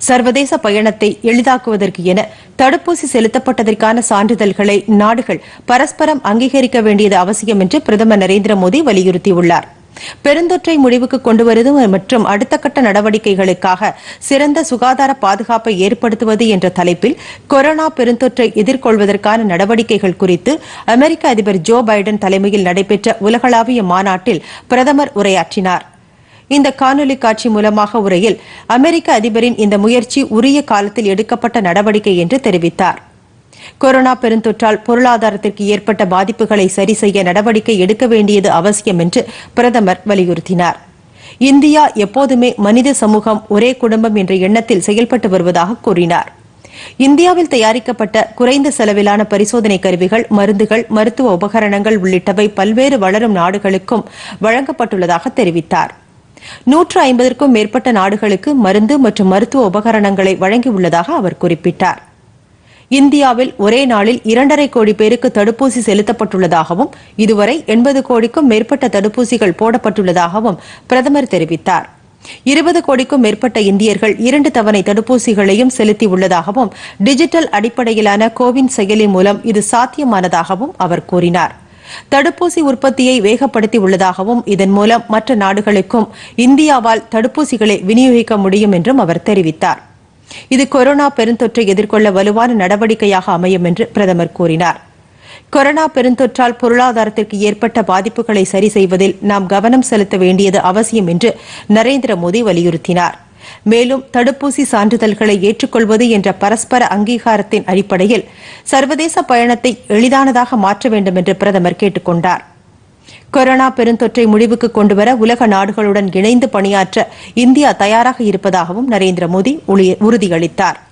சர்வதேச பயணத்தை எளிதாக்குவதற்கு என தடுப்பூசி செலுத்தப்பட்டதற்கான சான்றிதழ்களை நாடுகள் பரஸ்பரம் அங்கீகரிக்க வேண்டியது அவசியம் என்று பிரதமர் நரேந்திர மோடி வலியுறுத்தியுள்ளார் பெருந்தொற்றை முடிவுக்கு கொண்டுவருவது மற்றும் அடுத்த கட்ட நடவடிக்கைகளுக்காக சிறந்த சுகாதார பாதுகாப்பை ஏற்படுத்துவது என்ற தலைப்பில் கொரோனா பெருந்தொற்றை எதிர்கொள்வதற்கான நடவடிக்கைகள் குறித்து அமெரிக்க அதிபர் ஜோ பைடன் தலைமையில் நடைபெற்ற உலகளாவிய மாநாட்டில் பிரதமர் உரையாற்றினார் இந்த காணொலி காட்சி மூலமாக உரையில் அமெரிக்க அதிபரின் இந்த முயற்சி உரிய காலத்தில் எடுக்கப்பட்ட நடவடிக்கை என்று தெரிவித்தார் கொரோனா பெருந்தொற்றால் பொருளாதாரத்திற்கு ஏற்பட்ட பாதிப்புகளை சரி செய்ய நடவடிக்கை எடுக்க வேண்டியது அவசியம் என்று பிரதமர் வலியுறுத்தினார் இந்தியா எப்போதுமே மனித சமூகம் ஒரே குடும்பம் என்ற எண்ணத்தில் செயல்பட்டு வருவதாக கூறினார் இந்தியாவில் தயாரிக்கப்பட்ட குறைந்த செலவிலான பரிசோதனை கருவிகள் மருந்துகள் மருத்துவ உபகரணங்கள் உள்ளிட்டவை பல்வேறு வளரும் நாடுகளுக்கும் வழங்கப்பட்டுள்ளதாக தெரிவித்தார் நூற்று ஐம்பதற்கும் மேற்பட்ட நாடுகளுக்கு மருந்து மற்றும் மருத்துவ உபகரணங்களை வழங்கியுள்ளதாக அவர் குறிப்பிட்டார் இந்தியாவில் ஒரே நாளில் இரண்டரை கோடி பேருக்கு தடுப்பூசி செலுத்தப்பட்டுள்ளதாகவும் இதுவரை எண்பது கோடிக்கும் மேற்பட்ட தடுப்பூசிகள் போடப்பட்டுள்ளதாகவும் பிரதமர் தெரிவித்தார் இருபது கோடிக்கும் மேற்பட்ட இந்தியர்கள் இரண்டு தவணை தடுப்பூசிகளையும் செலுத்தியுள்ளதாகவும் டிஜிட்டல் அடிப்படையிலான கோவின் செயலி மூலம் இது சாத்தியமானதாகவும் அவர் கூறினார் தடுப்பூசி உற்பத்தியை வேகப்படுத்தி உள்ளதாகவும் இதன் மூலம் மற்ற நாடுகளுக்கும் இந்தியாவால் தடுப்பூசிகளை விநியோகிக்க முடியும் என்றும் அவர் தெரிவித்தார் இது கொரோனா பெருந்தொற்றை எதிர்கொள்ள வலுவான நடவடிக்கையாக அமையும் என்று பிரதமர் கூறினார் கொரோனா பெருந்தொற்றால் பொருளாதாரத்திற்கு ஏற்பட்ட பாதிப்புகளை சரி செய்வதில் நாம் கவனம் செலுத்த வேண்டியது அவசியம் என்று நரேந்திர மோடி வலியுறுத்தினார் மேலும் தடுப்பூசி சான்றிதழ்களை ஏற்றுக்கொள்வது என்ற பரஸ்பர அங்கீகாரத்தின் அடிப்படையில் சர்வதேச பயணத்தை எளிதானதாக மாற்ற வேண்டும் என்று பிரதமர் கேட்டுக் கொண்டார் கொரோனா பெருந்தொற்றை முடிவுக்கு கொண்டுவர உலக நாடுகளுடன் இணைந்து பணியாற்ற இந்தியா தயாராக இருப்பதாகவும் நரேந்திர மோடி உறுதியளித்தார்